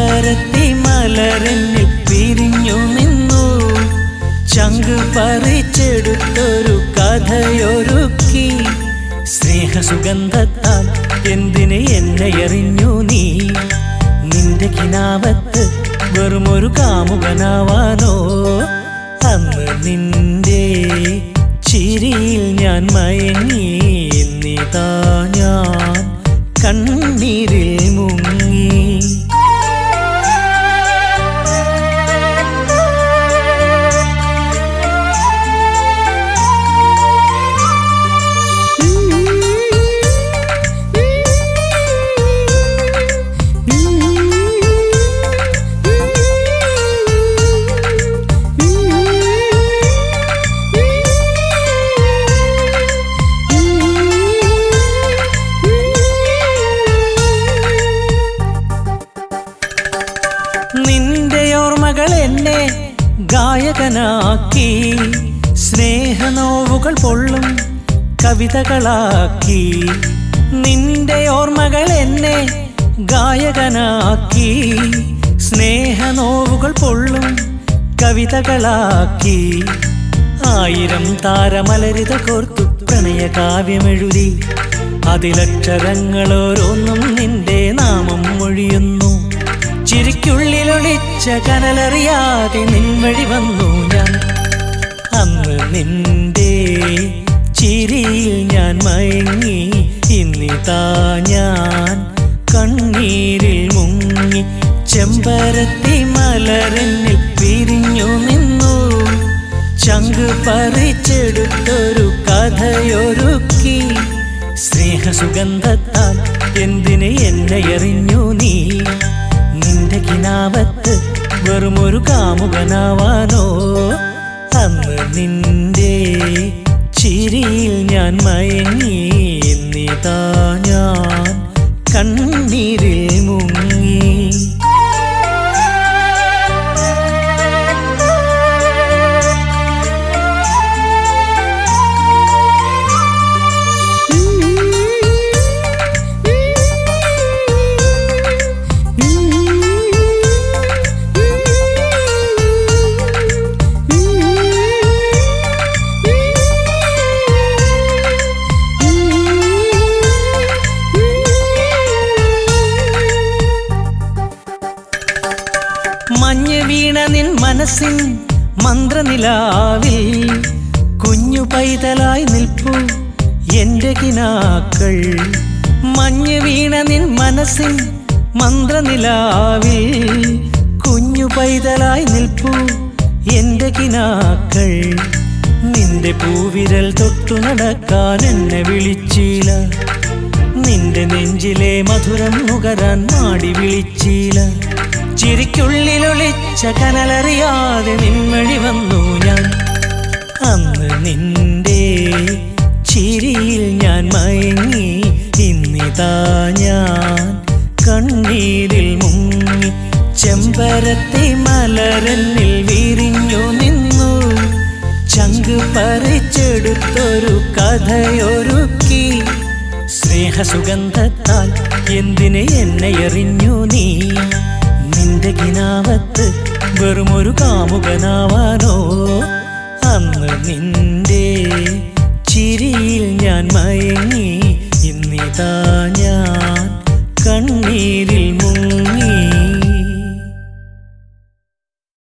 ചെമ്പരത്തി മലരെന്നിൽ പിരിഞ്ഞു നിന്നു ചങ്ക് പറിച്ചെടുത്തൊരു കഥയൊരുക്കി സ്നേഹസുഗന്ധത്താൽ എന്തിന് എന്നെ എറിഞ്ഞു നീ നിന്റെ കിനാവത്ത് വെറുമൊരു കാമുകനാവാനോ അന്ന് നിന്റെ ചിരിയിൽ ഞാൻ മയങ്ങി എന്നിതാ ഞാൻ കണ്ണീരിൽ മുങ്ങി നിന്റെ ഓർമ്മകൾ എന്നെ ഗായകനാക്കി സ്നേഹനോവുകൾ പൊള്ളും കവിതകളാക്കി നിന്റെ ഓർമ്മകൾ എന്നെ ഗായകനാക്കി സ്നേഹനോവുകൾ പൊള്ളും കവിതകളാക്കി ആയിരം താരമലരിത കോർത്തു പ്രണയകാവ്യമെഴുതി അതിലക്ഷരങ്ങളോരോന്നും നിന്റെ നാമം മൊഴിയുന്നു ചിരിക്കുള്ളിലൊളിച്ച കനലറിയാതെ നിൻ വഴി വന്നു ഞാൻ അന്ന് നിന്റെ ചിരിയിൽ ഞാൻ മയങ്ങി ഇന്നിതാ ഞാൻ കണ്ണീരിൽ മുങ്ങി ചെമ്പരത്തി മലരെന്നിൽ പിരിഞ്ഞു നിന്നു ചങ്ക് പറിച്ചെടുത്തൊരു കഥയൊരുക്കി സ്നേഹസുഗന്ധത്താൽ എന്തിന് എന്നെ എറിഞ്ഞു നീ നിന്റെ കിനാവത്ത് വെറുമൊരു കാമുകനാവാനോ അന്ന് നിന്റെ ചിരിയിൽ ഞാൻ മയങ്ങി എന്നിതാ ഞാൻ കണ്ണീരിൽ മുങ്ങി മഞ്ഞ് വീണ നിൻ മനസ്സിൻ മന്ത്രനിലാവിൽ കുഞ്ഞു പൈതലായി നിൽപ്പു എന്റെ കിനാക്കൾ മഞ്ഞ് വീണ നിൻ മനസ്സിൻ മന്ത്രനിലാവിൽ കുഞ്ഞു പൈതലായി നിൽപ്പു എന്റെ കിനാക്കൾ നിന്റെ പൂവിരൽ തൊട്ടു നടക്കാൻ എന്നെ വിളിച്ചില്ല നിന്റെ നെഞ്ചിലെ മധുരം നുകരാൻ മാടി വിളിച്ചില്ല ചിരിക്കുള്ളിലൊളിച്ച കനലറിയാതെ നിൻവഴി വന്നു ഞാൻ അന്ന് നിന്റെ ചിരിയിൽ ഞാൻ മയങ്ങി ഇന്നിതാ ഞാൻ കണ്ണീരിൽ മുങ്ങി ചെമ്പരത്തി മലരെന്നിൽ വിരിഞ്ഞു നിന്നു ചങ്ക് പറിച്ചെടുത്തൊരു കഥയൊരുക്കി സ്നേഹസുഗന്ധത്താൽ എന്തിന് എന്നെ എറിഞ്ഞു നീ നിന്റെ കിനാവത്ത് വെറുമൊരു കാമുകനാവാനോ അന്ന് നിന്റെ ചിരിയിൽ ഞാൻ മയങ്ങി